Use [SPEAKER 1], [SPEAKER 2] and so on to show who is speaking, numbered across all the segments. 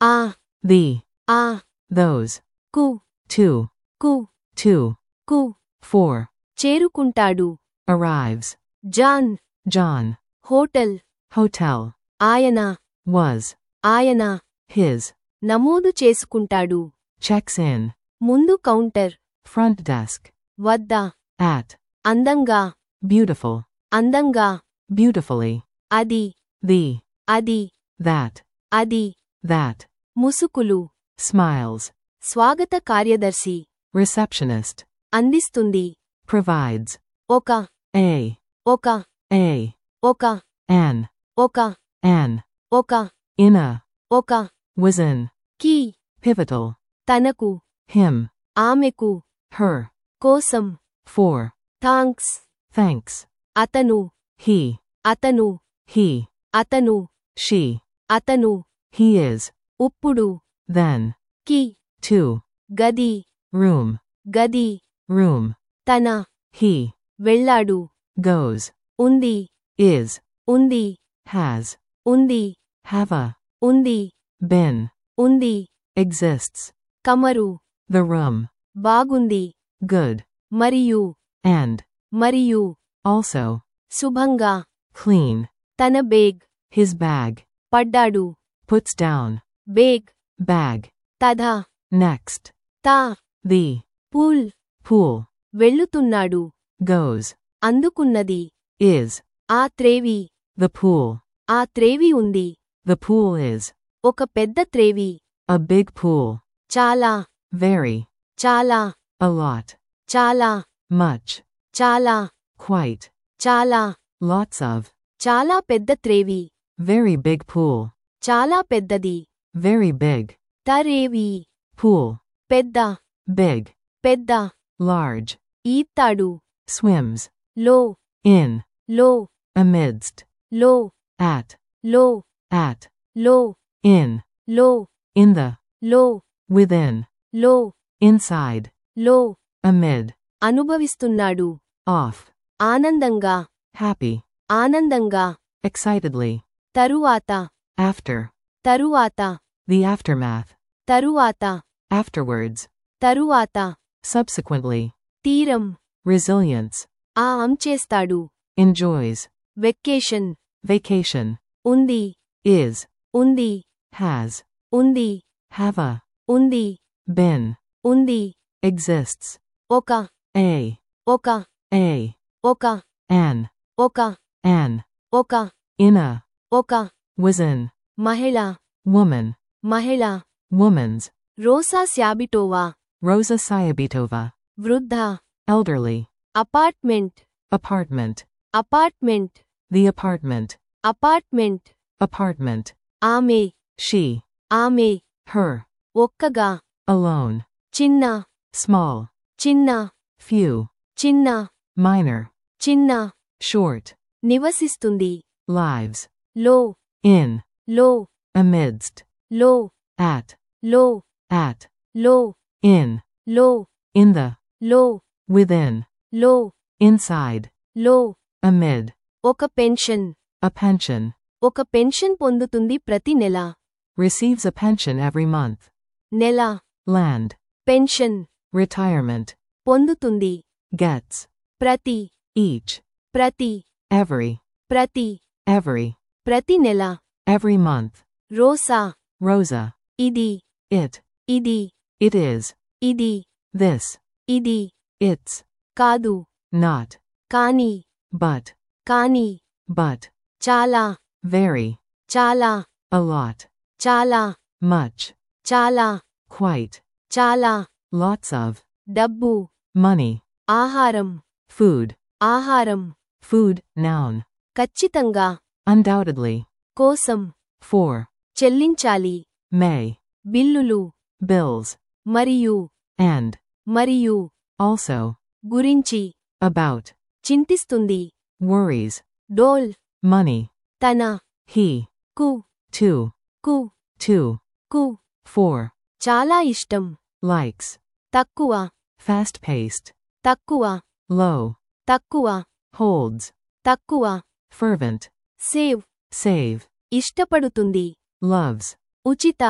[SPEAKER 1] ఆ
[SPEAKER 2] the,
[SPEAKER 1] ఆ
[SPEAKER 2] those,
[SPEAKER 1] కు
[SPEAKER 2] two,
[SPEAKER 1] కు
[SPEAKER 2] two,
[SPEAKER 1] కు
[SPEAKER 2] four,
[SPEAKER 1] చేరుకుంటాడు
[SPEAKER 2] arrives,
[SPEAKER 1] John
[SPEAKER 2] John,
[SPEAKER 1] hotel
[SPEAKER 2] hotel,
[SPEAKER 1] ఆయన
[SPEAKER 2] was,
[SPEAKER 1] ఆయన
[SPEAKER 2] his,
[SPEAKER 1] నమోదు చేసుకుంటాడు
[SPEAKER 2] checks in,
[SPEAKER 1] ముందు కౌంటర్
[SPEAKER 2] front desk,
[SPEAKER 1] వద్ద
[SPEAKER 2] at,
[SPEAKER 1] అందంగా
[SPEAKER 2] beautiful,
[SPEAKER 1] అందంగా
[SPEAKER 2] beautifully,
[SPEAKER 1] అది
[SPEAKER 2] the,
[SPEAKER 1] అది
[SPEAKER 2] that,
[SPEAKER 1] అది
[SPEAKER 2] that,
[SPEAKER 1] ముసుకులు
[SPEAKER 2] smiles,
[SPEAKER 1] స్వాగత కార్యదర్శి
[SPEAKER 2] receptionist,
[SPEAKER 1] అందిస్తుంది
[SPEAKER 2] provides,
[SPEAKER 1] ఒక
[SPEAKER 2] a,
[SPEAKER 1] ఒక
[SPEAKER 2] a,
[SPEAKER 1] ఒక
[SPEAKER 2] an,
[SPEAKER 1] ఒక
[SPEAKER 2] an,
[SPEAKER 1] ఒక
[SPEAKER 2] in a,
[SPEAKER 1] ఒక
[SPEAKER 2] was in,
[SPEAKER 1] కీ
[SPEAKER 2] pivotal,
[SPEAKER 1] తనకు
[SPEAKER 2] him,
[SPEAKER 1] ఆమెకు
[SPEAKER 2] her,
[SPEAKER 1] కోసం
[SPEAKER 2] for,
[SPEAKER 1] థాంక్స్
[SPEAKER 2] thanks,
[SPEAKER 1] అతను
[SPEAKER 2] he,
[SPEAKER 1] అతను
[SPEAKER 2] he,
[SPEAKER 1] అతను
[SPEAKER 2] she,
[SPEAKER 1] అతను
[SPEAKER 2] he is,
[SPEAKER 1] ఉప్పుడు
[SPEAKER 2] then,
[SPEAKER 1] కి
[SPEAKER 2] to,
[SPEAKER 1] గది
[SPEAKER 2] room,
[SPEAKER 1] గది
[SPEAKER 2] room,
[SPEAKER 1] తన
[SPEAKER 2] he,
[SPEAKER 1] వెళ్ళాడు
[SPEAKER 2] goes,
[SPEAKER 1] ఉంది
[SPEAKER 2] is,
[SPEAKER 1] ఉంది
[SPEAKER 2] has,
[SPEAKER 1] ఉంది
[SPEAKER 2] have a,
[SPEAKER 1] ఉంది
[SPEAKER 2] been,
[SPEAKER 1] ఉంది
[SPEAKER 2] exists,
[SPEAKER 1] కమరు
[SPEAKER 2] the room,
[SPEAKER 1] బాగుంది
[SPEAKER 2] good,
[SPEAKER 1] మరియు
[SPEAKER 2] and,
[SPEAKER 1] మరియు
[SPEAKER 2] also,
[SPEAKER 1] శుభంగా
[SPEAKER 2] clean,
[SPEAKER 1] తన బేగ్
[SPEAKER 2] his bag,
[SPEAKER 1] పడ్డాడు
[SPEAKER 2] puts down,
[SPEAKER 1] బేగ్
[SPEAKER 2] bag,
[SPEAKER 1] తధ
[SPEAKER 2] next,
[SPEAKER 1] తా
[SPEAKER 2] the,
[SPEAKER 1] పూల్
[SPEAKER 2] pool,
[SPEAKER 1] వెళ్ళుతున్నాడు
[SPEAKER 2] goes,
[SPEAKER 1] అందుకున్నది
[SPEAKER 2] is,
[SPEAKER 1] ఆ త్రేవి
[SPEAKER 2] the pool,
[SPEAKER 1] ఆ త్రేవి ఉంది
[SPEAKER 2] the pool is,
[SPEAKER 1] ఒక పెద్ద త్రేవి
[SPEAKER 2] a big pool,
[SPEAKER 1] చాలా
[SPEAKER 2] very,
[SPEAKER 1] చాలా
[SPEAKER 2] a lot,
[SPEAKER 1] చాలా
[SPEAKER 2] much,
[SPEAKER 1] చాలా
[SPEAKER 2] quite,
[SPEAKER 1] చాలా
[SPEAKER 2] lots of,
[SPEAKER 1] చాలా పెద్ద త్రేవి
[SPEAKER 2] very big pool,
[SPEAKER 1] చాలా పెద్దది
[SPEAKER 2] very big,
[SPEAKER 1] తరేవి
[SPEAKER 2] pool,
[SPEAKER 1] పెద్ద
[SPEAKER 2] big,
[SPEAKER 1] పెద్ద
[SPEAKER 2] large,
[SPEAKER 1] ఈత్తాడు
[SPEAKER 2] swims,
[SPEAKER 1] లో
[SPEAKER 2] in,
[SPEAKER 1] లో
[SPEAKER 2] amidst,
[SPEAKER 1] లో
[SPEAKER 2] at,
[SPEAKER 1] లో
[SPEAKER 2] at,
[SPEAKER 1] లో
[SPEAKER 2] in,
[SPEAKER 1] లో
[SPEAKER 2] in the,
[SPEAKER 1] లో
[SPEAKER 2] within,
[SPEAKER 1] లో
[SPEAKER 2] inside,
[SPEAKER 1] లో
[SPEAKER 2] amid,
[SPEAKER 1] అనుభవిస్తున్నాడు
[SPEAKER 2] off,
[SPEAKER 1] ఆనందంగా
[SPEAKER 2] happy,
[SPEAKER 1] ఆనందంగా
[SPEAKER 2] excitedly,
[SPEAKER 1] తరువాత
[SPEAKER 2] after,
[SPEAKER 1] తరువాత
[SPEAKER 2] the aftermath,
[SPEAKER 1] తరువాత
[SPEAKER 2] afterwards,
[SPEAKER 1] తరువాత
[SPEAKER 2] subsequently,
[SPEAKER 1] తీరం
[SPEAKER 2] resilience,
[SPEAKER 1] ఆ అంచేస్తాడు
[SPEAKER 2] enjoys,
[SPEAKER 1] వెకేషన్
[SPEAKER 2] vacation,
[SPEAKER 1] ఉంది
[SPEAKER 2] is,
[SPEAKER 1] ఉంది
[SPEAKER 2] has,
[SPEAKER 1] ఉంది
[SPEAKER 2] have a,
[SPEAKER 1] ఉంది
[SPEAKER 2] been,
[SPEAKER 1] ఉంది
[SPEAKER 2] exists,
[SPEAKER 1] ఒక
[SPEAKER 2] a,
[SPEAKER 1] ఒక
[SPEAKER 2] a,
[SPEAKER 1] ఒక
[SPEAKER 2] an,
[SPEAKER 1] ఒక
[SPEAKER 2] an,
[SPEAKER 1] ఒక
[SPEAKER 2] in a,
[SPEAKER 1] ఒక
[SPEAKER 2] was in,
[SPEAKER 1] మహిళ
[SPEAKER 2] woman,
[SPEAKER 1] మహిళ
[SPEAKER 2] woman's,
[SPEAKER 1] Rosa Sayabitova
[SPEAKER 2] Rosa Sayabitova,
[SPEAKER 1] వృద్ధ
[SPEAKER 2] elderly,
[SPEAKER 1] apartment
[SPEAKER 2] apartment,
[SPEAKER 1] apartment
[SPEAKER 2] the apartment,
[SPEAKER 1] apartment
[SPEAKER 2] apartment,
[SPEAKER 1] ఆమె
[SPEAKER 2] she,
[SPEAKER 1] ఆమె
[SPEAKER 2] her,
[SPEAKER 1] ఒక్కగా
[SPEAKER 2] alone,
[SPEAKER 1] చిన్న
[SPEAKER 2] small,
[SPEAKER 1] చిన్న
[SPEAKER 2] few,
[SPEAKER 1] చిన్న
[SPEAKER 2] minor,
[SPEAKER 1] చిన్న
[SPEAKER 2] short,
[SPEAKER 1] నివసిస్తుంది
[SPEAKER 2] lives,
[SPEAKER 1] లో
[SPEAKER 2] in,
[SPEAKER 1] లో
[SPEAKER 2] amidst,
[SPEAKER 1] లో
[SPEAKER 2] at,
[SPEAKER 1] లో
[SPEAKER 2] at,
[SPEAKER 1] లో
[SPEAKER 2] in,
[SPEAKER 1] లో
[SPEAKER 2] in the,
[SPEAKER 1] లో
[SPEAKER 2] within,
[SPEAKER 1] లో
[SPEAKER 2] inside,
[SPEAKER 1] లో
[SPEAKER 2] amid,
[SPEAKER 1] ఒక పెన్షన్
[SPEAKER 2] a pension,
[SPEAKER 1] ఒక పెన్షన్ పొందుతుంది ప్రతి నెల
[SPEAKER 2] receives a pension every month,
[SPEAKER 1] నెల
[SPEAKER 2] land,
[SPEAKER 1] పెన్షన్
[SPEAKER 2] retirement,
[SPEAKER 1] పొందుతుంది
[SPEAKER 2] gets,
[SPEAKER 1] ప్రతి
[SPEAKER 2] each,
[SPEAKER 1] ప్రతి
[SPEAKER 2] every,
[SPEAKER 1] ప్రతి
[SPEAKER 2] every,
[SPEAKER 1] ప్రతి నెల
[SPEAKER 2] every month,
[SPEAKER 1] రోసా
[SPEAKER 2] Rosa,
[SPEAKER 1] ఇది
[SPEAKER 2] it,
[SPEAKER 1] ఇది
[SPEAKER 2] it is,
[SPEAKER 1] ఇది
[SPEAKER 2] this,
[SPEAKER 1] ఇది
[SPEAKER 2] it's,
[SPEAKER 1] కాదు
[SPEAKER 2] not,
[SPEAKER 1] కాని
[SPEAKER 2] but,
[SPEAKER 1] కాని
[SPEAKER 2] but,
[SPEAKER 1] చాలా
[SPEAKER 2] very,
[SPEAKER 1] చాలా
[SPEAKER 2] a lot,
[SPEAKER 1] చాలా
[SPEAKER 2] much,
[SPEAKER 1] చాలా
[SPEAKER 2] quite,
[SPEAKER 1] చాలా
[SPEAKER 2] lots of,
[SPEAKER 1] డబ్బు
[SPEAKER 2] money,
[SPEAKER 1] ఆహారం
[SPEAKER 2] food,
[SPEAKER 1] ఆహారం
[SPEAKER 2] food, noun,
[SPEAKER 1] ఖచ్చితంగా
[SPEAKER 2] undoubtedly,
[SPEAKER 1] కోసం
[SPEAKER 2] for,
[SPEAKER 1] చెల్లించాలి
[SPEAKER 2] may,
[SPEAKER 1] బిల్లులు
[SPEAKER 2] bills,
[SPEAKER 1] మరియు
[SPEAKER 2] and,
[SPEAKER 1] మరియు
[SPEAKER 2] also,
[SPEAKER 1] గురించి
[SPEAKER 2] about,
[SPEAKER 1] చింతిస్తుంది
[SPEAKER 2] worries,
[SPEAKER 1] డోల్
[SPEAKER 2] money,
[SPEAKER 1] తన
[SPEAKER 2] he,
[SPEAKER 1] కు
[SPEAKER 2] to,
[SPEAKER 1] కు
[SPEAKER 2] to,
[SPEAKER 1] కు
[SPEAKER 2] for,
[SPEAKER 1] చాలా ఇష్టం
[SPEAKER 2] likes,
[SPEAKER 1] తక్కువ
[SPEAKER 2] fast paced,
[SPEAKER 1] తక్కువ
[SPEAKER 2] low,
[SPEAKER 1] తక్కువ
[SPEAKER 2] holds,
[SPEAKER 1] తక్కువ
[SPEAKER 2] fervent,
[SPEAKER 1] సేవ్
[SPEAKER 2] save,
[SPEAKER 1] ఇష్టపడుతుంది
[SPEAKER 2] loves,
[SPEAKER 1] ఉచిత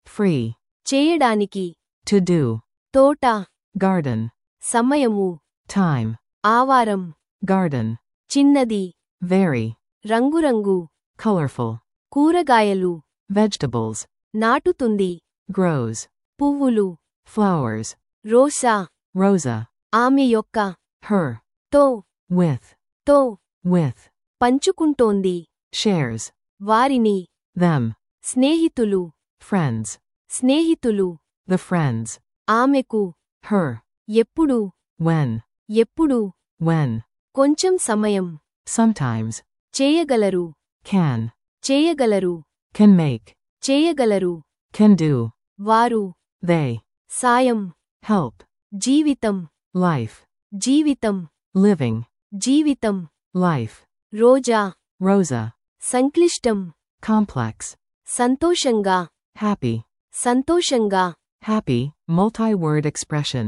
[SPEAKER 2] Free.
[SPEAKER 1] చేయడానికి
[SPEAKER 2] To do.
[SPEAKER 1] తోట
[SPEAKER 2] Garden.
[SPEAKER 1] సమయము
[SPEAKER 2] Time.
[SPEAKER 1] ఆవారం
[SPEAKER 2] Garden.
[SPEAKER 1] చిన్నది
[SPEAKER 2] Very.
[SPEAKER 1] రంగురంగు
[SPEAKER 2] Colorful.
[SPEAKER 1] కూరగాయలు
[SPEAKER 2] Vegetables.
[SPEAKER 1] నాటుతుంది
[SPEAKER 2] Grows.
[SPEAKER 1] పువ్వులు
[SPEAKER 2] Flowers.
[SPEAKER 1] Rosa
[SPEAKER 2] Rosa.
[SPEAKER 1] ఆమె యొక్క
[SPEAKER 2] Her.
[SPEAKER 1] తో
[SPEAKER 2] With.
[SPEAKER 1] తో
[SPEAKER 2] With.
[SPEAKER 1] పంచుకుంటోంది
[SPEAKER 2] Shares.
[SPEAKER 1] వారిని
[SPEAKER 2] Them.
[SPEAKER 1] స్నేహితులు
[SPEAKER 2] Friends.
[SPEAKER 1] స్నేహితులు
[SPEAKER 2] The friends.
[SPEAKER 1] ఆమెకు
[SPEAKER 2] Her.
[SPEAKER 1] ఎప్పుడు
[SPEAKER 2] When.
[SPEAKER 1] ఎప్పుడు
[SPEAKER 2] When.
[SPEAKER 1] కొంచెం సమయం
[SPEAKER 2] Sometimes.
[SPEAKER 1] చేయగలరు
[SPEAKER 2] Can.
[SPEAKER 1] చేయగలరు
[SPEAKER 2] Can make.
[SPEAKER 1] చేయగలరు
[SPEAKER 2] Can do.
[SPEAKER 1] వారు
[SPEAKER 2] They.
[SPEAKER 1] సాయం
[SPEAKER 2] Help.
[SPEAKER 1] జీవితం
[SPEAKER 2] Life.
[SPEAKER 1] జీవితం
[SPEAKER 2] Living.
[SPEAKER 1] జీవితం
[SPEAKER 2] Life.
[SPEAKER 1] Rosa
[SPEAKER 2] Rosa.
[SPEAKER 1] సంక్లిష్టం
[SPEAKER 2] Complex.
[SPEAKER 1] సంతోషంగా
[SPEAKER 2] Happy.
[SPEAKER 1] సంతోషంగా
[SPEAKER 2] Happy. Multi-word expression.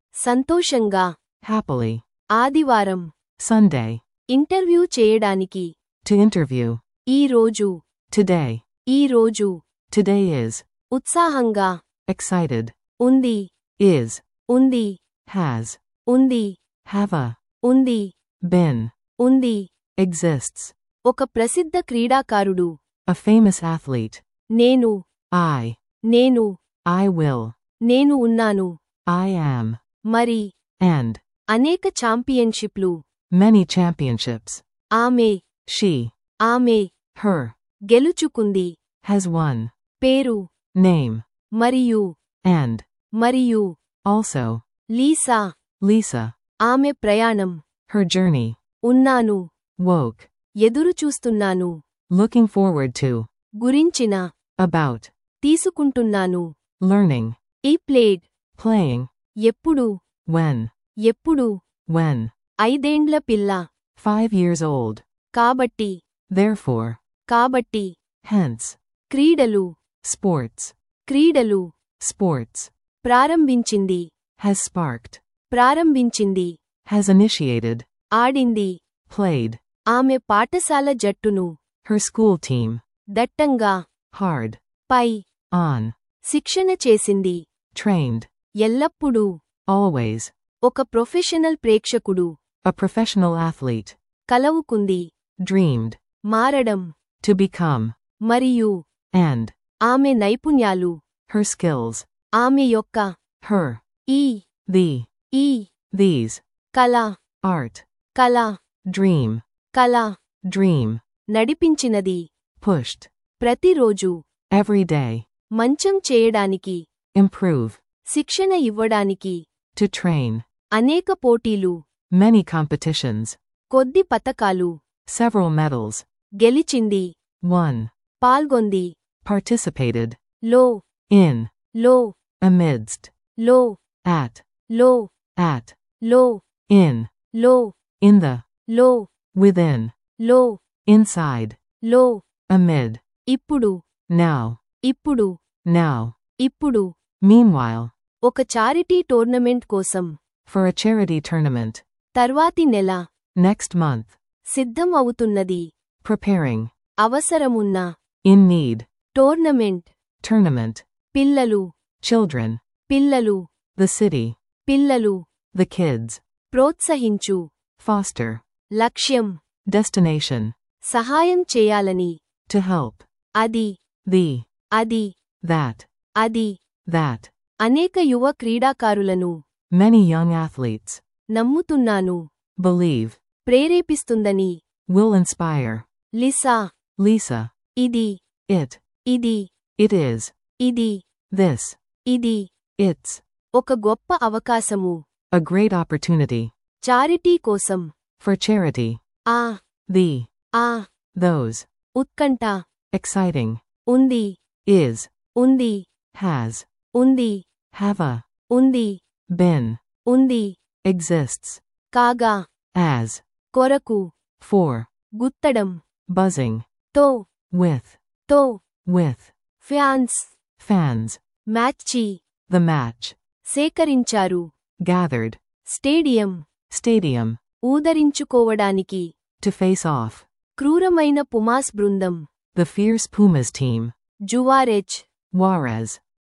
[SPEAKER 1] సంతోషంగా
[SPEAKER 2] Happily.
[SPEAKER 1] ఆదివారం
[SPEAKER 2] Sunday.
[SPEAKER 1] ఇంటర్వ్యూ చేయడానికి
[SPEAKER 2] To interview.
[SPEAKER 1] ఈ రోజు
[SPEAKER 2] Today.
[SPEAKER 1] ఈ రోజు
[SPEAKER 2] Today is.
[SPEAKER 1] ఉత్సాహంగా
[SPEAKER 2] Excited.
[SPEAKER 1] ఉంది
[SPEAKER 2] Is.
[SPEAKER 1] ఉంది
[SPEAKER 2] Has.
[SPEAKER 1] ఉంది
[SPEAKER 2] Have a.
[SPEAKER 1] ఉంది
[SPEAKER 2] Been.
[SPEAKER 1] ఉంది
[SPEAKER 2] Exists.
[SPEAKER 1] ఒక ప్రసిద్ధ క్రీడాకారుడు
[SPEAKER 2] A famous athlete.
[SPEAKER 1] నేను
[SPEAKER 2] I.
[SPEAKER 1] నేను
[SPEAKER 2] I will.
[SPEAKER 1] నేను ఉన్నాను
[SPEAKER 2] I am.
[SPEAKER 1] మరి
[SPEAKER 2] And.
[SPEAKER 1] అనేక ఛాంపియన్షిప్లు
[SPEAKER 2] Many championships.
[SPEAKER 1] ఆమె
[SPEAKER 2] She.
[SPEAKER 1] ఆమె
[SPEAKER 2] Her.
[SPEAKER 1] గెలుచుకుంది
[SPEAKER 2] Has won.
[SPEAKER 1] పేరు
[SPEAKER 2] Name.
[SPEAKER 1] మరియు
[SPEAKER 2] And.
[SPEAKER 1] మరియు
[SPEAKER 2] Also.
[SPEAKER 1] Lisa
[SPEAKER 2] Lisa.
[SPEAKER 1] ఆమె ప్రయాణం
[SPEAKER 2] Her journey.
[SPEAKER 1] ఉన్నాను
[SPEAKER 2] Woke.
[SPEAKER 1] ఎదురుచూస్తున్నాను
[SPEAKER 2] Looking forward to.
[SPEAKER 1] గురించిన
[SPEAKER 2] About.
[SPEAKER 1] తీసుకుంటున్నాను
[SPEAKER 2] Learning.
[SPEAKER 1] ఈ ప్లేడ్
[SPEAKER 2] Playing.
[SPEAKER 1] ఎప్పుడు
[SPEAKER 2] When.
[SPEAKER 1] ఎప్పుడు
[SPEAKER 2] When.
[SPEAKER 1] ఐదేండ్ల పిల్ల
[SPEAKER 2] Five years old.
[SPEAKER 1] కాబట్టి
[SPEAKER 2] Therefore.
[SPEAKER 1] కాబట్టి
[SPEAKER 2] Hence.
[SPEAKER 1] క్రీడలు
[SPEAKER 2] Sports.
[SPEAKER 1] క్రీడలు
[SPEAKER 2] Sports.
[SPEAKER 1] ప్రారంభించింది
[SPEAKER 2] Has sparked.
[SPEAKER 1] ప్రారంభించింది
[SPEAKER 2] Has initiated.
[SPEAKER 1] ఆడింది
[SPEAKER 2] Played.
[SPEAKER 1] ఆమె పాఠశాల జట్టును
[SPEAKER 2] Her school team.
[SPEAKER 1] దట్టంగా
[SPEAKER 2] Hard.
[SPEAKER 1] Pi
[SPEAKER 2] On.
[SPEAKER 1] శిక్షణ చేసింది
[SPEAKER 2] Trained.
[SPEAKER 1] ఎల్లప్పుడూ
[SPEAKER 2] Always.
[SPEAKER 1] ఒక ప్రొఫెషనల్ ప్రేక్షకుడు
[SPEAKER 2] A professional athlete.
[SPEAKER 1] కలవుకుంది
[SPEAKER 2] Dreamed.
[SPEAKER 1] మారడం
[SPEAKER 2] To become.
[SPEAKER 1] మరియు
[SPEAKER 2] And.
[SPEAKER 1] ఆమె నైపుణ్యాలు
[SPEAKER 2] Her skills.
[SPEAKER 1] ఆమె యొక్క
[SPEAKER 2] Her.
[SPEAKER 1] ఈ
[SPEAKER 2] The.
[SPEAKER 1] ఈ
[SPEAKER 2] These.
[SPEAKER 1] కళ
[SPEAKER 2] Art.
[SPEAKER 1] కళ
[SPEAKER 2] Dream.
[SPEAKER 1] కళ
[SPEAKER 2] Dream.
[SPEAKER 1] నడిపించినది
[SPEAKER 2] Pushed.
[SPEAKER 1] ప్రతిరోజు
[SPEAKER 2] Every day.
[SPEAKER 1] మంచం చేయడానికి
[SPEAKER 2] Improve.
[SPEAKER 1] శిక్షణ ఇవ్వడానికి
[SPEAKER 2] To train.
[SPEAKER 1] అనేక పోటీలు
[SPEAKER 2] Many competitions.
[SPEAKER 1] కొద్ది పతకాలు
[SPEAKER 2] Several medals.
[SPEAKER 1] గెలిచింది
[SPEAKER 2] Won.
[SPEAKER 1] పాల్గొంది
[SPEAKER 2] Participated.
[SPEAKER 1] లో
[SPEAKER 2] In.
[SPEAKER 1] లో
[SPEAKER 2] Amidst.
[SPEAKER 1] లో
[SPEAKER 2] At.
[SPEAKER 1] లో
[SPEAKER 2] At.
[SPEAKER 1] లో
[SPEAKER 2] In.
[SPEAKER 1] లో
[SPEAKER 2] In the.
[SPEAKER 1] లో
[SPEAKER 2] Within.
[SPEAKER 1] లో
[SPEAKER 2] Inside.
[SPEAKER 1] లో
[SPEAKER 2] Amid.
[SPEAKER 1] ఇప్పుడు
[SPEAKER 2] Now.
[SPEAKER 1] ఇప్పుడు
[SPEAKER 2] Now.
[SPEAKER 1] ఇప్పుడు
[SPEAKER 2] Meanwhile.
[SPEAKER 1] ఒక చారిటీ టోర్నమెంట్ కోసం
[SPEAKER 2] For a charity tournament.
[SPEAKER 1] తర్వాతి నెల
[SPEAKER 2] Next month.
[SPEAKER 1] సిద్ధం అవుతున్నది
[SPEAKER 2] Preparing.
[SPEAKER 1] అవసరమున్న
[SPEAKER 2] In need.
[SPEAKER 1] Tournament
[SPEAKER 2] Tournament.
[SPEAKER 1] పిల్లలు
[SPEAKER 2] Children.
[SPEAKER 1] పిల్లలు
[SPEAKER 2] The city.
[SPEAKER 1] పిల్లలు
[SPEAKER 2] The kids.
[SPEAKER 1] ప్రోత్సహించు
[SPEAKER 2] Foster.
[SPEAKER 1] లక్ష్యం
[SPEAKER 2] Destination.
[SPEAKER 1] సహాయం చేయాలని
[SPEAKER 2] To help.
[SPEAKER 1] అది
[SPEAKER 2] The.
[SPEAKER 1] అది
[SPEAKER 2] That.
[SPEAKER 1] అది
[SPEAKER 2] That.
[SPEAKER 1] అనేక యువ క్రీడాకారులను
[SPEAKER 2] Many young athletes.
[SPEAKER 1] నమ్ముతున్నాను
[SPEAKER 2] Believe.
[SPEAKER 1] ప్రేరేపిస్తుందని
[SPEAKER 2] Will inspire.
[SPEAKER 1] Lisa
[SPEAKER 2] Lisa.
[SPEAKER 1] ఇది
[SPEAKER 2] It.
[SPEAKER 1] ఇది
[SPEAKER 2] It is.
[SPEAKER 1] ఇది
[SPEAKER 2] This.
[SPEAKER 1] ఇది
[SPEAKER 2] It's.
[SPEAKER 1] ఒక గొప్ప అవకాశము
[SPEAKER 2] A great opportunity.
[SPEAKER 1] చారిటీ కోసం
[SPEAKER 2] For charity.
[SPEAKER 1] ఆ
[SPEAKER 2] The.
[SPEAKER 1] ఆ
[SPEAKER 2] Those.
[SPEAKER 1] ఉత్కంఠ
[SPEAKER 2] Exciting.
[SPEAKER 1] ఉంది
[SPEAKER 2] Is.
[SPEAKER 1] ఉంది
[SPEAKER 2] Has.
[SPEAKER 1] ఉంది
[SPEAKER 2] Have a.
[SPEAKER 1] ఉంది
[SPEAKER 2] Been.
[SPEAKER 1] ఉంది
[SPEAKER 2] Exists.
[SPEAKER 1] కాగా
[SPEAKER 2] As.
[SPEAKER 1] కొరకు
[SPEAKER 2] For.
[SPEAKER 1] గుత్తడం
[SPEAKER 2] Buzzing.
[SPEAKER 1] తో
[SPEAKER 2] With.
[SPEAKER 1] తో
[SPEAKER 2] With.
[SPEAKER 1] Fans
[SPEAKER 2] Fans.
[SPEAKER 1] మ్యాచ్చి
[SPEAKER 2] The match.
[SPEAKER 1] సేకరించారు
[SPEAKER 2] Gathered.
[SPEAKER 1] Stadium
[SPEAKER 2] Stadium.
[SPEAKER 1] ఊదరించుకోవడానికి
[SPEAKER 2] To face off.
[SPEAKER 1] క్రూరమైన పుమాస్ బృందం
[SPEAKER 2] The fierce Pumas team.
[SPEAKER 1] జువారెజ్
[SPEAKER 2] Juarez.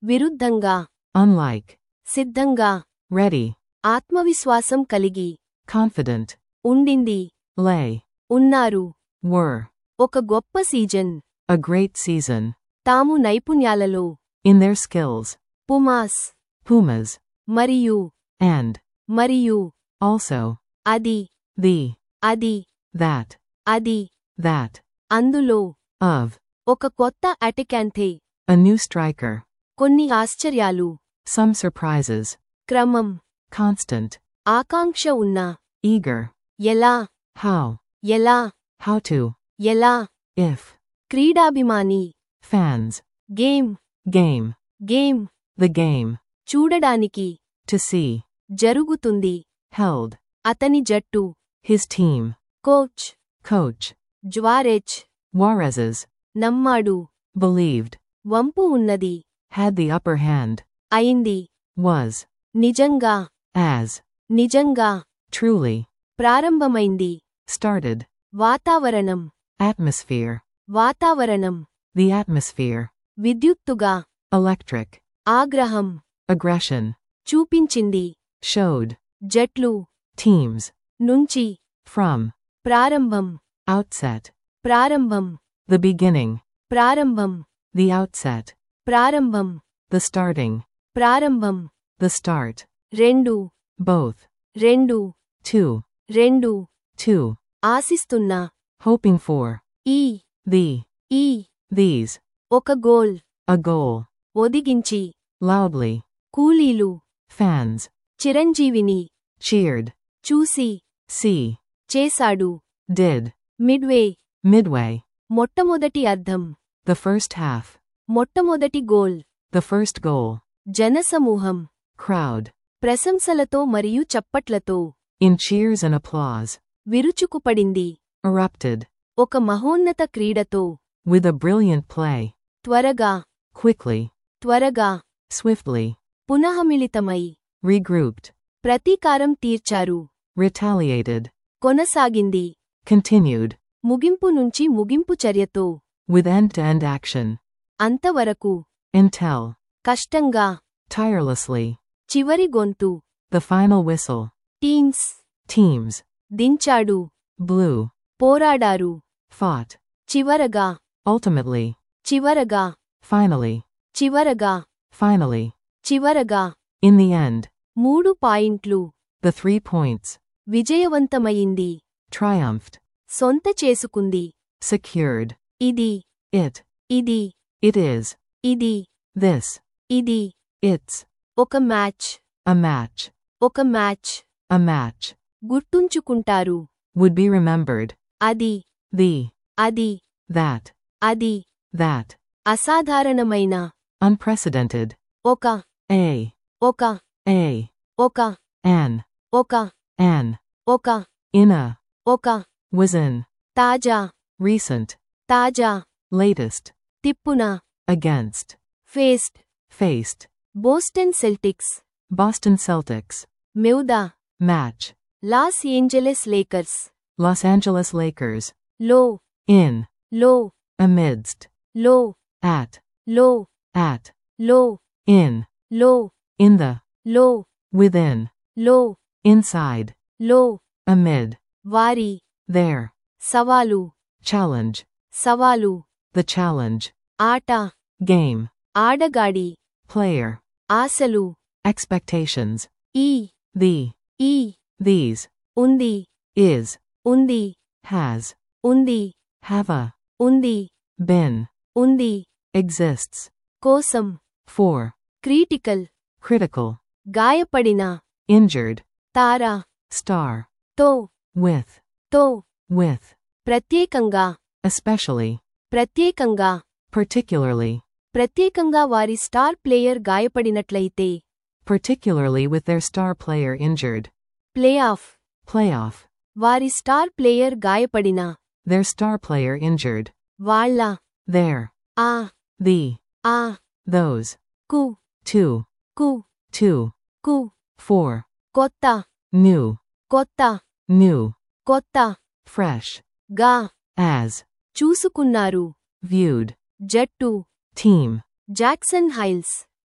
[SPEAKER 1] విరుద్ధంగా
[SPEAKER 2] unlike,
[SPEAKER 1] సిద్ధంగా
[SPEAKER 2] ready,
[SPEAKER 1] ఆత్మవిశ్వాసం కలిగి
[SPEAKER 2] confident,
[SPEAKER 1] ఉండింది
[SPEAKER 2] lay,
[SPEAKER 1] ఉన్నారు
[SPEAKER 2] were,
[SPEAKER 1] ఒక గొప్ప సీజన్
[SPEAKER 2] a great season,
[SPEAKER 1] తాము నైపుణ్యాలలో
[SPEAKER 2] in their skills,
[SPEAKER 1] పుమాస్
[SPEAKER 2] pumas,
[SPEAKER 1] మరియు
[SPEAKER 2] and,
[SPEAKER 1] మరియు
[SPEAKER 2] also,
[SPEAKER 1] అది
[SPEAKER 2] the,
[SPEAKER 1] అది
[SPEAKER 2] that,
[SPEAKER 1] అది
[SPEAKER 2] that,
[SPEAKER 1] అందులో
[SPEAKER 2] of,
[SPEAKER 1] ఒక కొత్త అటెకాంథే
[SPEAKER 2] a new striker,
[SPEAKER 1] కొన్ని ఆశ్చర్యాలు
[SPEAKER 2] some surprises,
[SPEAKER 1] క్రమం
[SPEAKER 2] constant,
[SPEAKER 1] ఆకాంక్ష ఉన్న
[SPEAKER 2] eager,
[SPEAKER 1] ఎలా
[SPEAKER 2] how,
[SPEAKER 1] ఎలా
[SPEAKER 2] how to,
[SPEAKER 1] ఎలా
[SPEAKER 2] if,
[SPEAKER 1] క్రీడాభిమాని
[SPEAKER 2] fans,
[SPEAKER 1] game
[SPEAKER 2] game,
[SPEAKER 1] game
[SPEAKER 2] the game,
[SPEAKER 1] చూడడానికి
[SPEAKER 2] to see,
[SPEAKER 1] జరుగుతుంది
[SPEAKER 2] held,
[SPEAKER 1] అతని జట్టు
[SPEAKER 2] his team,
[SPEAKER 1] coach
[SPEAKER 2] coach,
[SPEAKER 1] Juarez
[SPEAKER 2] Juarez's,
[SPEAKER 1] నమ్మాడు
[SPEAKER 2] believed,
[SPEAKER 1] వంపు ఉన్నది
[SPEAKER 2] had the upper hand,
[SPEAKER 1] అయింది
[SPEAKER 2] was,
[SPEAKER 1] నిజంగా
[SPEAKER 2] as,
[SPEAKER 1] నిజంగా
[SPEAKER 2] truly,
[SPEAKER 1] ప్రారంభమైంది
[SPEAKER 2] started,
[SPEAKER 1] వాతావరణం
[SPEAKER 2] atmosphere,
[SPEAKER 1] వాతావరణం
[SPEAKER 2] the atmosphere,
[SPEAKER 1] విద్యుత్తుగా
[SPEAKER 2] electric,
[SPEAKER 1] ఆగ్రహం
[SPEAKER 2] aggression,
[SPEAKER 1] చూపించింది
[SPEAKER 2] showed,
[SPEAKER 1] జట్లు
[SPEAKER 2] teams,
[SPEAKER 1] నుంచి
[SPEAKER 2] from,
[SPEAKER 1] ప్రారంభం
[SPEAKER 2] outset,
[SPEAKER 1] ప్రారంభం
[SPEAKER 2] the beginning,
[SPEAKER 1] ప్రారంభం
[SPEAKER 2] the outset,
[SPEAKER 1] ప్రారంభం
[SPEAKER 2] the starting,
[SPEAKER 1] ప్రారంభం
[SPEAKER 2] the start,
[SPEAKER 1] రెండు
[SPEAKER 2] both,
[SPEAKER 1] రెండు
[SPEAKER 2] two,
[SPEAKER 1] రెండు
[SPEAKER 2] two,
[SPEAKER 1] ఆశిస్తున్న
[SPEAKER 2] hoping for,
[SPEAKER 1] ఈ
[SPEAKER 2] the,
[SPEAKER 1] ఈ
[SPEAKER 2] these,
[SPEAKER 1] ఒక గోల్
[SPEAKER 2] a goal,
[SPEAKER 1] ఒదిగించి
[SPEAKER 2] loudly,
[SPEAKER 1] కూలీలు
[SPEAKER 2] fans,
[SPEAKER 1] చిరంజీవిని
[SPEAKER 2] cheered,
[SPEAKER 1] చూసి
[SPEAKER 2] see,
[SPEAKER 1] చేశాడు
[SPEAKER 2] did,
[SPEAKER 1] మిడ్వే
[SPEAKER 2] midway,
[SPEAKER 1] మొట్టమొదటి అర్థం
[SPEAKER 2] the first half,
[SPEAKER 1] మొట్టమొదటి గోల్
[SPEAKER 2] the first goal,
[SPEAKER 1] జనసమూహం
[SPEAKER 2] crowd,
[SPEAKER 1] ప్రశంసలతో మరియు చప్పట్లతో
[SPEAKER 2] in cheers and applause,
[SPEAKER 1] విరుచుకుపడింది
[SPEAKER 2] erupted,
[SPEAKER 1] ఒక మహోన్నత క్రీడతో
[SPEAKER 2] with a brilliant play,
[SPEAKER 1] త్వరగా
[SPEAKER 2] quickly,
[SPEAKER 1] త్వరగా
[SPEAKER 2] swiftly,
[SPEAKER 1] పునఃమిళితమై
[SPEAKER 2] regrouped,
[SPEAKER 1] ప్రతీకారం తీర్చారు
[SPEAKER 2] retaliated,
[SPEAKER 1] కొనసాగింది
[SPEAKER 2] continued,
[SPEAKER 1] ముగింపు నుంచి ముగింపు చర్యతో
[SPEAKER 2] with end-to-end action,
[SPEAKER 1] అంతవరకు
[SPEAKER 2] until,
[SPEAKER 1] కష్టంగా
[SPEAKER 2] tirelessly,
[SPEAKER 1] చివరి గొంతు
[SPEAKER 2] the final whistle,
[SPEAKER 1] teams
[SPEAKER 2] teams,
[SPEAKER 1] దించాడు
[SPEAKER 2] blew,
[SPEAKER 1] పోరాడారు
[SPEAKER 2] fought,
[SPEAKER 1] చివరగా
[SPEAKER 2] ultimately,
[SPEAKER 1] చివరగా
[SPEAKER 2] finally,
[SPEAKER 1] చివరగా
[SPEAKER 2] finally,
[SPEAKER 1] చివరగా
[SPEAKER 2] in the end,
[SPEAKER 1] మూడు పాయింట్లు
[SPEAKER 2] the three points,
[SPEAKER 1] విజయవంతమయింది
[SPEAKER 2] triumphed,
[SPEAKER 1] సొంత చేసుకుంది
[SPEAKER 2] secured,
[SPEAKER 1] ఇది
[SPEAKER 2] it,
[SPEAKER 1] ఇది
[SPEAKER 2] it is,
[SPEAKER 1] ఇది
[SPEAKER 2] this,
[SPEAKER 1] ఇది
[SPEAKER 2] it's,
[SPEAKER 1] ఒక మ్యాచ్
[SPEAKER 2] a match,
[SPEAKER 1] ఒక మ్యాచ్
[SPEAKER 2] a match,
[SPEAKER 1] గుర్తుంచుకుంటారు
[SPEAKER 2] would be remembered,
[SPEAKER 1] అది
[SPEAKER 2] the,
[SPEAKER 1] అది
[SPEAKER 2] that,
[SPEAKER 1] అది
[SPEAKER 2] that,
[SPEAKER 1] అసాధారణమైన
[SPEAKER 2] unprecedented,
[SPEAKER 1] ఒక
[SPEAKER 2] a,
[SPEAKER 1] ఒక
[SPEAKER 2] a,
[SPEAKER 1] ఒక
[SPEAKER 2] an,
[SPEAKER 1] ఒక
[SPEAKER 2] an,
[SPEAKER 1] ఒక
[SPEAKER 2] in a,
[SPEAKER 1] ఒక
[SPEAKER 2] was in,
[SPEAKER 1] తాజా
[SPEAKER 2] recent,
[SPEAKER 1] తాజా
[SPEAKER 2] latest,
[SPEAKER 1] తిప్పున
[SPEAKER 2] against,
[SPEAKER 1] faced
[SPEAKER 2] faced,
[SPEAKER 1] Boston Celtics
[SPEAKER 2] Boston Celtics,
[SPEAKER 1] మెౌదా
[SPEAKER 2] match,
[SPEAKER 1] Los Angeles Lakers
[SPEAKER 2] Los Angeles Lakers,
[SPEAKER 1] లో
[SPEAKER 2] in,
[SPEAKER 1] లో
[SPEAKER 2] amidst,
[SPEAKER 1] లో
[SPEAKER 2] at,
[SPEAKER 1] లో
[SPEAKER 2] at,
[SPEAKER 1] లో
[SPEAKER 2] in,
[SPEAKER 1] లో
[SPEAKER 2] in the,
[SPEAKER 1] లో
[SPEAKER 2] within,
[SPEAKER 1] లో
[SPEAKER 2] inside,
[SPEAKER 1] లో
[SPEAKER 2] amid,
[SPEAKER 1] వారి
[SPEAKER 2] there,
[SPEAKER 1] సవాలు
[SPEAKER 2] challenge,
[SPEAKER 1] సవాలు
[SPEAKER 2] the challenge,
[SPEAKER 1] ఆట
[SPEAKER 2] game,
[SPEAKER 1] ఆడగాడి
[SPEAKER 2] player,
[SPEAKER 1] ఆశలు
[SPEAKER 2] expectations,
[SPEAKER 1] ఈ
[SPEAKER 2] the,
[SPEAKER 1] ఈ
[SPEAKER 2] these,
[SPEAKER 1] ఉంది
[SPEAKER 2] is,
[SPEAKER 1] ఉంది
[SPEAKER 2] has,
[SPEAKER 1] ఉంది
[SPEAKER 2] have a,
[SPEAKER 1] ఉంది
[SPEAKER 2] been,
[SPEAKER 1] ఉంది
[SPEAKER 2] exists,
[SPEAKER 1] కోసం
[SPEAKER 2] for,
[SPEAKER 1] క్రీటికల్
[SPEAKER 2] critical,
[SPEAKER 1] గాయపడిన
[SPEAKER 2] injured,
[SPEAKER 1] తార
[SPEAKER 2] star,
[SPEAKER 1] తో
[SPEAKER 2] with,
[SPEAKER 1] తో
[SPEAKER 2] with,
[SPEAKER 1] ప్రత్యేకంగా
[SPEAKER 2] especially,
[SPEAKER 1] ప్రత్యేకంగా
[SPEAKER 2] particularly,
[SPEAKER 1] ప్రత్యేకంగా వారి స్టార్ ప్లేయర్ గాయపడినట్లయితే
[SPEAKER 2] particularly with their star player injured,
[SPEAKER 1] playoff
[SPEAKER 2] playoff,
[SPEAKER 1] వారి స్టార్ ప్లేయర్ గాయపడిన
[SPEAKER 2] their star player injured,
[SPEAKER 1] వాళ్ళ
[SPEAKER 2] their,
[SPEAKER 1] ఆ
[SPEAKER 2] the,
[SPEAKER 1] ఆ
[SPEAKER 2] those,
[SPEAKER 1] కు
[SPEAKER 2] two,
[SPEAKER 1] కు
[SPEAKER 2] two,
[SPEAKER 1] కు
[SPEAKER 2] four,
[SPEAKER 1] కొత్త
[SPEAKER 2] new,
[SPEAKER 1] కొత్త
[SPEAKER 2] new,
[SPEAKER 1] కొత్త
[SPEAKER 2] fresh,
[SPEAKER 1] గా
[SPEAKER 2] as,
[SPEAKER 1] చూసుకున్నారు
[SPEAKER 2] viewed,
[SPEAKER 1] జట్టు
[SPEAKER 2] team,
[SPEAKER 1] Jackson Hayes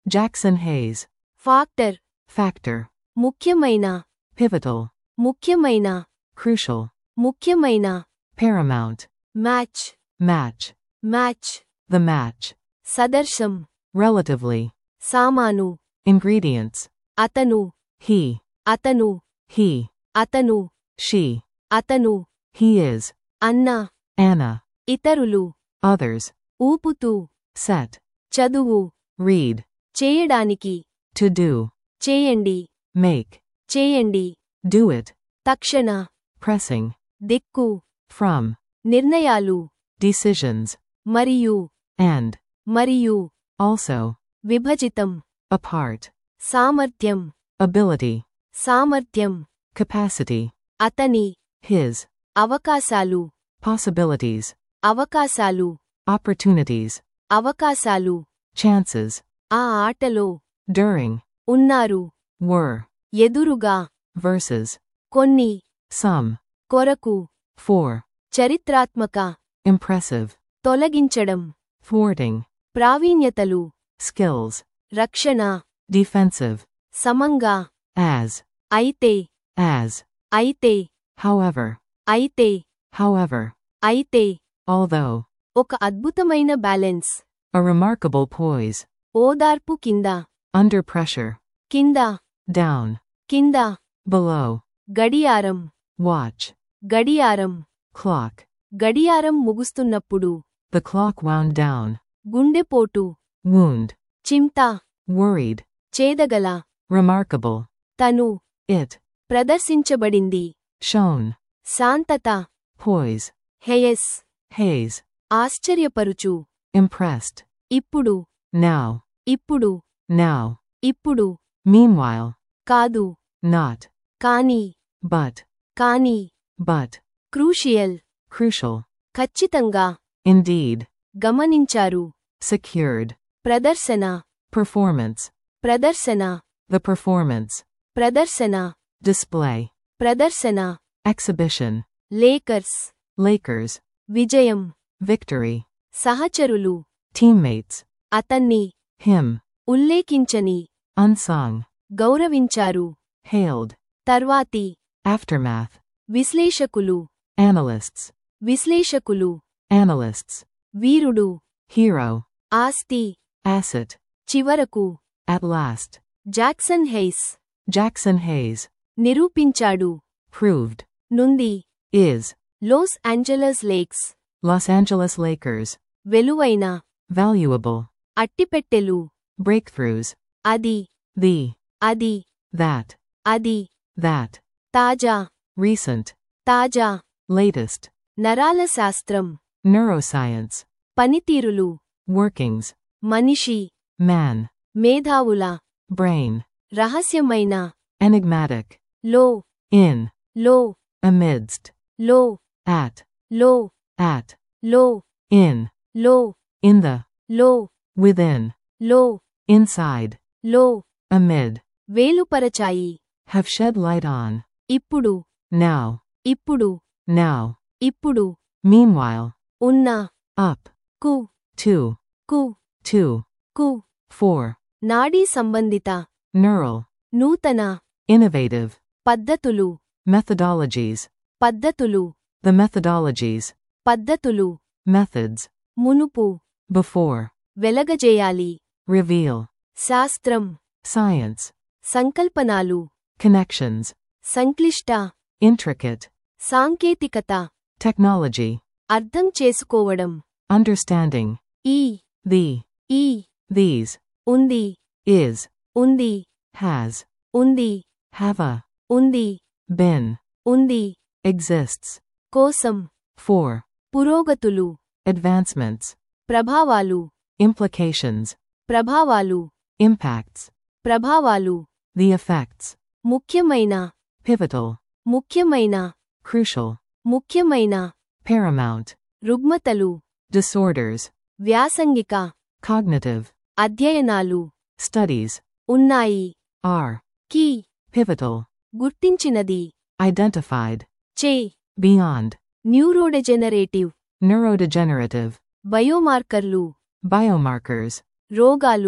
[SPEAKER 2] Jackson Hayes.
[SPEAKER 1] Factor
[SPEAKER 2] Factor.
[SPEAKER 1] ముఖ్యమైన
[SPEAKER 2] Pivotal.
[SPEAKER 1] ముఖ్యమైన
[SPEAKER 2] Crucial.
[SPEAKER 1] ముఖ్యమైన
[SPEAKER 2] Paramount.
[SPEAKER 1] Match
[SPEAKER 2] Match.
[SPEAKER 1] Match
[SPEAKER 2] The match.
[SPEAKER 1] సదర్శం
[SPEAKER 2] Relatively.
[SPEAKER 1] సామాను
[SPEAKER 2] Ingredients.
[SPEAKER 1] అతను
[SPEAKER 2] He.
[SPEAKER 1] అతను
[SPEAKER 2] He.
[SPEAKER 1] అతను
[SPEAKER 2] She.
[SPEAKER 1] అతను
[SPEAKER 2] He is.
[SPEAKER 1] అన్న
[SPEAKER 2] Anna.
[SPEAKER 1] ఇతరులు
[SPEAKER 2] Others.
[SPEAKER 1] ఊపుతూ
[SPEAKER 2] Set.
[SPEAKER 1] చదువు
[SPEAKER 2] Read.
[SPEAKER 1] చేయడానికి
[SPEAKER 2] To do.
[SPEAKER 1] చేయండి
[SPEAKER 2] Make.
[SPEAKER 1] చేయండి
[SPEAKER 2] Do it.
[SPEAKER 1] తక్షణ
[SPEAKER 2] Pressing.
[SPEAKER 1] దిక్కు
[SPEAKER 2] From.
[SPEAKER 1] నిర్ణయాలు
[SPEAKER 2] Decisions.
[SPEAKER 1] మరియు
[SPEAKER 2] And.
[SPEAKER 1] మరియు
[SPEAKER 2] Also.
[SPEAKER 1] విభజితం
[SPEAKER 2] Apart.
[SPEAKER 1] సామర్థ్యం
[SPEAKER 2] Ability.
[SPEAKER 1] సామర్థ్యం
[SPEAKER 2] Capacity.
[SPEAKER 1] అతని
[SPEAKER 2] His.
[SPEAKER 1] అవకాశాలు
[SPEAKER 2] Possibilities.
[SPEAKER 1] అవకాశాలు
[SPEAKER 2] Opportunities.
[SPEAKER 1] అవకాశాలు
[SPEAKER 2] Chances.
[SPEAKER 1] ఆ ఆటలో
[SPEAKER 2] During.
[SPEAKER 1] ఉన్నారు
[SPEAKER 2] Were.
[SPEAKER 1] ఎదురుగా
[SPEAKER 2] Versus.
[SPEAKER 1] కొన్ని
[SPEAKER 2] Some.
[SPEAKER 1] కొరకు
[SPEAKER 2] For.
[SPEAKER 1] చరిత్రాత్మక
[SPEAKER 2] Impressive.
[SPEAKER 1] తొలగించడం
[SPEAKER 2] Thwarting.
[SPEAKER 1] ప్రావీణ్యతలు
[SPEAKER 2] Skills.
[SPEAKER 1] రక్షణ
[SPEAKER 2] Defensive.
[SPEAKER 1] సమంగా
[SPEAKER 2] As.
[SPEAKER 1] అయితే
[SPEAKER 2] As.
[SPEAKER 1] అయితే
[SPEAKER 2] However.
[SPEAKER 1] అయితే
[SPEAKER 2] However.
[SPEAKER 1] అయితే
[SPEAKER 2] Although.
[SPEAKER 1] ఒక అద్భుతమైన బ్యాలెన్స్
[SPEAKER 2] A remarkable poise.
[SPEAKER 1] ఓదార్పు కింద
[SPEAKER 2] Under pressure.
[SPEAKER 1] కింద
[SPEAKER 2] Down.
[SPEAKER 1] కింద
[SPEAKER 2] Below.
[SPEAKER 1] గడియారం
[SPEAKER 2] Watch.
[SPEAKER 1] గడియారం
[SPEAKER 2] Clock.
[SPEAKER 1] గడియారం ముగుస్తున్నప్పుడు
[SPEAKER 2] The clock wound down.
[SPEAKER 1] గుండెపోటు
[SPEAKER 2] Wound.
[SPEAKER 1] చింత
[SPEAKER 2] Worried.
[SPEAKER 1] చేదగల
[SPEAKER 2] Remarkable.
[SPEAKER 1] తను
[SPEAKER 2] It.
[SPEAKER 1] ప్రదర్శించబడింది
[SPEAKER 2] Shown.
[SPEAKER 1] శాంతత
[SPEAKER 2] Poise.
[SPEAKER 1] Hayes
[SPEAKER 2] Haze.
[SPEAKER 1] ఆశ్చర్యపరుచు
[SPEAKER 2] Impressed.
[SPEAKER 1] ఇప్పుడు
[SPEAKER 2] Now.
[SPEAKER 1] ఇప్పుడు
[SPEAKER 2] Now.
[SPEAKER 1] ఇప్పుడు
[SPEAKER 2] Meanwhile.
[SPEAKER 1] కాదు
[SPEAKER 2] Not.
[SPEAKER 1] కానీ
[SPEAKER 2] But.
[SPEAKER 1] కానీ
[SPEAKER 2] But.
[SPEAKER 1] Crucial
[SPEAKER 2] Crucial.
[SPEAKER 1] ఖచ్చితంగా
[SPEAKER 2] Indeed.
[SPEAKER 1] గమనించారు
[SPEAKER 2] Secured.
[SPEAKER 1] ప్రదర్శన
[SPEAKER 2] Performance.
[SPEAKER 1] ప్రదర్శన
[SPEAKER 2] The performance.
[SPEAKER 1] ప్రదర్శన
[SPEAKER 2] Display.
[SPEAKER 1] ప్రదర్శన
[SPEAKER 2] Exhibition.
[SPEAKER 1] Lakers
[SPEAKER 2] Lakers.
[SPEAKER 1] విజయం
[SPEAKER 2] Victory.
[SPEAKER 1] సహచరులు
[SPEAKER 2] Teammates.
[SPEAKER 1] అతన్ని
[SPEAKER 2] Him.
[SPEAKER 1] ఉల్లేఖించని
[SPEAKER 2] Unsung.
[SPEAKER 1] గౌరవించారు
[SPEAKER 2] Hailed.
[SPEAKER 1] తర్వాతి
[SPEAKER 2] Aftermath.
[SPEAKER 1] విశ్లేషకులు
[SPEAKER 2] Analysts.
[SPEAKER 1] విశ్లేషకులు
[SPEAKER 2] Analysts.
[SPEAKER 1] వీరుడు
[SPEAKER 2] Hero.
[SPEAKER 1] ఆస్తి
[SPEAKER 2] Asset.
[SPEAKER 1] చివరకు
[SPEAKER 2] At last.
[SPEAKER 1] Jackson Hayes
[SPEAKER 2] Jackson Hayes.
[SPEAKER 1] నిరూపించాడు
[SPEAKER 2] Proved.
[SPEAKER 1] నుంది
[SPEAKER 2] Is.
[SPEAKER 1] Los Angeles Lakers
[SPEAKER 2] Los Angeles Lakers.
[SPEAKER 1] వెలువైన
[SPEAKER 2] Valuable.
[SPEAKER 1] అట్టిపెట్టెలు
[SPEAKER 2] Breakthroughs.
[SPEAKER 1] అది
[SPEAKER 2] The.
[SPEAKER 1] అది
[SPEAKER 2] That.
[SPEAKER 1] అది
[SPEAKER 2] That.
[SPEAKER 1] తాజా
[SPEAKER 2] Recent.
[SPEAKER 1] తాజా
[SPEAKER 2] Latest.
[SPEAKER 1] నరాల శాస్త్రం
[SPEAKER 2] Neuroscience.
[SPEAKER 1] పనితీరులు
[SPEAKER 2] Workings.
[SPEAKER 1] మనిషి
[SPEAKER 2] Man.
[SPEAKER 1] మేధావుల
[SPEAKER 2] Brain.
[SPEAKER 1] రహస్యమైన
[SPEAKER 2] Enigmatic.
[SPEAKER 1] లో
[SPEAKER 2] In.
[SPEAKER 1] లో
[SPEAKER 2] Amidst.
[SPEAKER 1] లో
[SPEAKER 2] At.
[SPEAKER 1] లో
[SPEAKER 2] At.
[SPEAKER 1] లో
[SPEAKER 2] In.
[SPEAKER 1] లో
[SPEAKER 2] In the.
[SPEAKER 1] లో
[SPEAKER 2] Within.
[SPEAKER 1] లో
[SPEAKER 2] Inside.
[SPEAKER 1] లో
[SPEAKER 2] Amid.
[SPEAKER 1] వేలుపరచాయి
[SPEAKER 2] Have shed light on.
[SPEAKER 1] ఇప్పుడు
[SPEAKER 2] Now.
[SPEAKER 1] ఇప్పుడు
[SPEAKER 2] Now.
[SPEAKER 1] ఇప్పుడు
[SPEAKER 2] Meanwhile.
[SPEAKER 1] ఉన్న
[SPEAKER 2] Up.
[SPEAKER 1] కు
[SPEAKER 2] To.
[SPEAKER 1] కు
[SPEAKER 2] To.
[SPEAKER 1] కు
[SPEAKER 2] For.
[SPEAKER 1] నాడీ సంబంధిత
[SPEAKER 2] Neural.
[SPEAKER 1] నూతన
[SPEAKER 2] Innovative.
[SPEAKER 1] పద్ధతులు
[SPEAKER 2] Methodologies.
[SPEAKER 1] పద్ధతులు
[SPEAKER 2] The methodologies.
[SPEAKER 1] పద్ధతులు
[SPEAKER 2] Methods.
[SPEAKER 1] మునుపు
[SPEAKER 2] Before.
[SPEAKER 1] వెలగజేయాలి
[SPEAKER 2] Reveal.
[SPEAKER 1] శాస్త్రం
[SPEAKER 2] Science.
[SPEAKER 1] సంకల్పనాలు
[SPEAKER 2] Connections.
[SPEAKER 1] సంక్లిష్ట
[SPEAKER 2] Intricate.
[SPEAKER 1] సాంకేతికత
[SPEAKER 2] Technology.
[SPEAKER 1] అర్థం చేసుకోవడం
[SPEAKER 2] Understanding.
[SPEAKER 1] ఈ
[SPEAKER 2] The.
[SPEAKER 1] ఈ
[SPEAKER 2] These.
[SPEAKER 1] ఉంది
[SPEAKER 2] Is.
[SPEAKER 1] ఉంది
[SPEAKER 2] Has.
[SPEAKER 1] ఉంది
[SPEAKER 2] Have a.
[SPEAKER 1] ఉంది
[SPEAKER 2] Been.
[SPEAKER 1] ఉంది
[SPEAKER 2] Exists.
[SPEAKER 1] కోసం
[SPEAKER 2] For.
[SPEAKER 1] పురోగతులు
[SPEAKER 2] Advancements.
[SPEAKER 1] ప్రభావాలు
[SPEAKER 2] Implications.
[SPEAKER 1] ప్రభావాలు
[SPEAKER 2] Impacts.
[SPEAKER 1] ప్రభావాలు
[SPEAKER 2] The effects.
[SPEAKER 1] ముఖ్యమైన
[SPEAKER 2] Pivotal.
[SPEAKER 1] ముఖ్యమైన
[SPEAKER 2] Crucial.
[SPEAKER 1] ముఖ్యమైన
[SPEAKER 2] Paramount.
[SPEAKER 1] రుగ్మతలు
[SPEAKER 2] Disorders.
[SPEAKER 1] వ్యాసంగిక
[SPEAKER 2] Cognitive.
[SPEAKER 1] అధ్యయనాలు
[SPEAKER 2] Studies.
[SPEAKER 1] ఉన్నాయి
[SPEAKER 2] Are.
[SPEAKER 1] కీ
[SPEAKER 2] Pivotal.
[SPEAKER 1] గుర్తించినది
[SPEAKER 2] Identified.
[SPEAKER 1] చే
[SPEAKER 2] Beyond.
[SPEAKER 1] Neurodegenerative
[SPEAKER 2] Neurodegenerative.
[SPEAKER 1] బయోమార్కర్లు
[SPEAKER 2] Biomarkers.
[SPEAKER 1] రోగాలు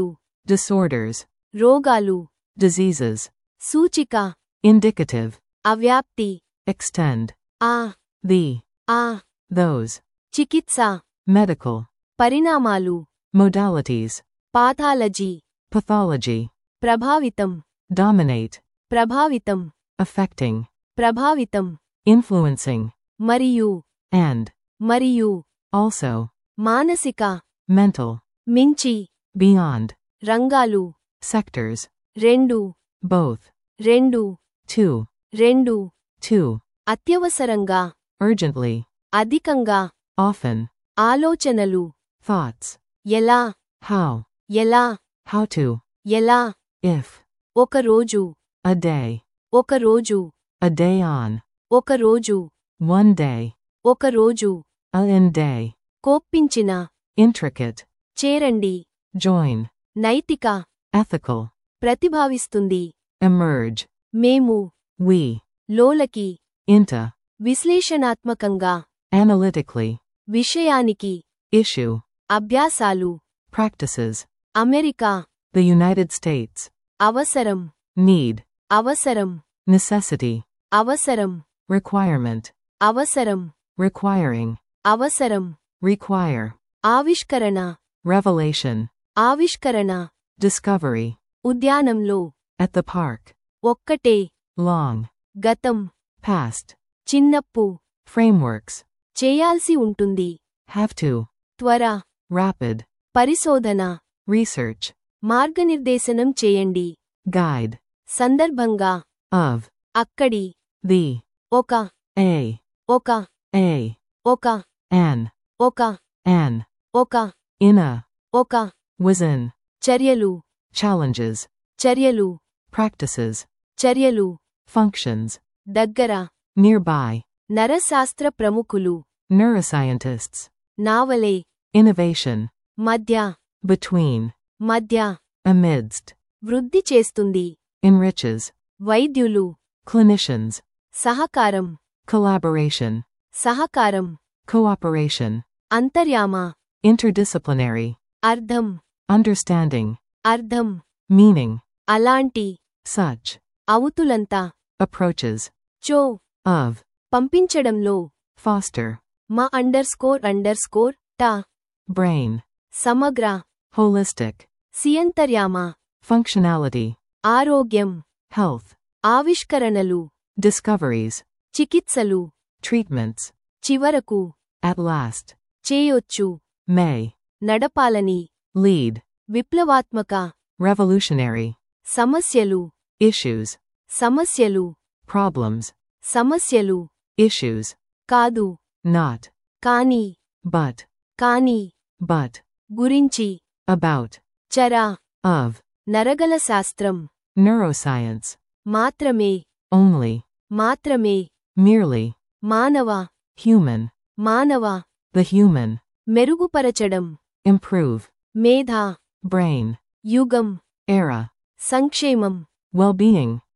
[SPEAKER 2] disorders,
[SPEAKER 1] రోగాలు
[SPEAKER 2] diseases,
[SPEAKER 1] సూచిక
[SPEAKER 2] indicative,
[SPEAKER 1] అవ్యాప్తి
[SPEAKER 2] extend,
[SPEAKER 1] ఆ
[SPEAKER 2] the,
[SPEAKER 1] ఆ
[SPEAKER 2] those,
[SPEAKER 1] చికిత్స
[SPEAKER 2] medical,
[SPEAKER 1] పరిణామాలు
[SPEAKER 2] modalities,
[SPEAKER 1] పాథాలజీ
[SPEAKER 2] pathology,
[SPEAKER 1] ప్రభావితం
[SPEAKER 2] dominate,
[SPEAKER 1] ప్రభావితం
[SPEAKER 2] affecting,
[SPEAKER 1] ప్రభావితం
[SPEAKER 2] influencing,
[SPEAKER 1] మరియు
[SPEAKER 2] and,
[SPEAKER 1] మరియు
[SPEAKER 2] also,
[SPEAKER 1] మానసిక
[SPEAKER 2] mental,
[SPEAKER 1] మించి
[SPEAKER 2] beyond,
[SPEAKER 1] రంగాలు
[SPEAKER 2] sectors,
[SPEAKER 1] రెండు
[SPEAKER 2] both,
[SPEAKER 1] రెండు
[SPEAKER 2] two,
[SPEAKER 1] రెండు
[SPEAKER 2] two,
[SPEAKER 1] అత్యవసరంగా
[SPEAKER 2] urgently,
[SPEAKER 1] అధికంగా
[SPEAKER 2] often,
[SPEAKER 1] ఆలోచనలు
[SPEAKER 2] thoughts,
[SPEAKER 1] ఎలా
[SPEAKER 2] how,
[SPEAKER 1] ఎలా
[SPEAKER 2] how to,
[SPEAKER 1] ఎలా
[SPEAKER 2] if,
[SPEAKER 1] ఒక రోజు
[SPEAKER 2] a day,
[SPEAKER 1] ఒక రోజు
[SPEAKER 2] a day on,
[SPEAKER 1] ఒక రోజు
[SPEAKER 2] one day,
[SPEAKER 1] ఒక రోజు
[SPEAKER 2] a in day,
[SPEAKER 1] కోప్పించిన
[SPEAKER 2] intricate,
[SPEAKER 1] చేరండి
[SPEAKER 2] join,
[SPEAKER 1] నైతిక
[SPEAKER 2] ethical,
[SPEAKER 1] ప్రతిభావిస్తుంది
[SPEAKER 2] emerge,
[SPEAKER 1] మేము
[SPEAKER 2] we,
[SPEAKER 1] లోలకి
[SPEAKER 2] into,
[SPEAKER 1] విశ్లేషణాత్మకంగా
[SPEAKER 2] analytically,
[SPEAKER 1] విషయానికి
[SPEAKER 2] issue,
[SPEAKER 1] అభ్యాసాలు
[SPEAKER 2] practices,
[SPEAKER 1] America
[SPEAKER 2] the United States,
[SPEAKER 1] అవసరం
[SPEAKER 2] need,
[SPEAKER 1] అవసరం
[SPEAKER 2] necessity,
[SPEAKER 1] అవసరం
[SPEAKER 2] requirement,
[SPEAKER 1] అవసరం
[SPEAKER 2] requiring,
[SPEAKER 1] అవసరం
[SPEAKER 2] require,
[SPEAKER 1] ఆవిష్కరణ
[SPEAKER 2] revelation,
[SPEAKER 1] ఆవిష్కరణ
[SPEAKER 2] discovery,
[SPEAKER 1] ఉద్యానంలో
[SPEAKER 2] at the park,
[SPEAKER 1] ఒక్కటే
[SPEAKER 2] long,
[SPEAKER 1] గతం
[SPEAKER 2] past,
[SPEAKER 1] చిన్నప్పు
[SPEAKER 2] frameworks,
[SPEAKER 1] చేయాల్సి ఉంటుంది
[SPEAKER 2] have to,
[SPEAKER 1] త్వర
[SPEAKER 2] rapid,
[SPEAKER 1] పరిశోధన
[SPEAKER 2] research,
[SPEAKER 1] మార్గనిర్దేశనం చేయండి
[SPEAKER 2] guide,
[SPEAKER 1] సందర్భంగా
[SPEAKER 2] of,
[SPEAKER 1] అక్కడి
[SPEAKER 2] the,
[SPEAKER 1] ఒక
[SPEAKER 2] a,
[SPEAKER 1] ఒక
[SPEAKER 2] a,
[SPEAKER 1] ఒక
[SPEAKER 2] an,
[SPEAKER 1] ఒక
[SPEAKER 2] an,
[SPEAKER 1] ఒక
[SPEAKER 2] in a,
[SPEAKER 1] ఒక
[SPEAKER 2] was in,
[SPEAKER 1] చర్యలు
[SPEAKER 2] challenges,
[SPEAKER 1] చర్యలు
[SPEAKER 2] practices,
[SPEAKER 1] చర్యలు
[SPEAKER 2] functions,
[SPEAKER 1] దగ్గర
[SPEAKER 2] nearby,
[SPEAKER 1] నరశాస్త్ర ప్రముఖులు
[SPEAKER 2] neuroscientists,
[SPEAKER 1] నావలే
[SPEAKER 2] innovation,
[SPEAKER 1] మధ్య
[SPEAKER 2] between,
[SPEAKER 1] మధ్య
[SPEAKER 2] amidst,
[SPEAKER 1] వృద్ధి చేస్తుంది
[SPEAKER 2] enriches,
[SPEAKER 1] వైద్యులు
[SPEAKER 2] clinicians,
[SPEAKER 1] సహకారం
[SPEAKER 2] collaboration,
[SPEAKER 1] సహకారం
[SPEAKER 2] cooperation,
[SPEAKER 1] అంతర్యామ
[SPEAKER 2] interdisciplinary,
[SPEAKER 1] అర్థం
[SPEAKER 2] understanding,
[SPEAKER 1] అర్థం
[SPEAKER 2] meaning,
[SPEAKER 1] అలాంటి
[SPEAKER 2] such,
[SPEAKER 1] అవుతులంతా
[SPEAKER 2] approaches,
[SPEAKER 1] చో
[SPEAKER 2] of,
[SPEAKER 1] పంపించడంలో
[SPEAKER 2] foster,
[SPEAKER 1] మా అండర్ స్కోర్ అండర్ స్కోర్ టా
[SPEAKER 2] brain,
[SPEAKER 1] సమగ్ర
[SPEAKER 2] holistic,
[SPEAKER 1] సియంతర్యామ
[SPEAKER 2] functionality,
[SPEAKER 1] ఆరోగ్యం
[SPEAKER 2] health,
[SPEAKER 1] ఆవిష్కరణలు
[SPEAKER 2] discoveries,
[SPEAKER 1] చికిత్సలు
[SPEAKER 2] treatments,
[SPEAKER 1] చివరకు
[SPEAKER 2] at last,
[SPEAKER 1] చేయొచ్చు
[SPEAKER 2] may,
[SPEAKER 1] నడపాలని
[SPEAKER 2] lead,
[SPEAKER 1] విప్లవాత్మక
[SPEAKER 2] revolutionary,
[SPEAKER 1] సమస్యలు
[SPEAKER 2] issues,
[SPEAKER 1] సమస్యలు
[SPEAKER 2] problems,
[SPEAKER 1] సమస్యలు
[SPEAKER 2] issues,
[SPEAKER 1] కాదు
[SPEAKER 2] not,
[SPEAKER 1] కాని
[SPEAKER 2] but,
[SPEAKER 1] కాని
[SPEAKER 2] but,
[SPEAKER 1] గురించి
[SPEAKER 2] about,
[SPEAKER 1] చరా
[SPEAKER 2] of,
[SPEAKER 1] నరగల శాస్త్రం
[SPEAKER 2] neuroscience,
[SPEAKER 1] మాత్రమే
[SPEAKER 2] only,
[SPEAKER 1] మాత్రమే
[SPEAKER 2] merely,
[SPEAKER 1] మానవ
[SPEAKER 2] human,
[SPEAKER 1] మానవ
[SPEAKER 2] the human,
[SPEAKER 1] మెరుగుపరచడం
[SPEAKER 2] improve,
[SPEAKER 1] మేధా
[SPEAKER 2] brain,
[SPEAKER 1] యుగం
[SPEAKER 2] era,
[SPEAKER 1] సంక్షేమం
[SPEAKER 2] well-being,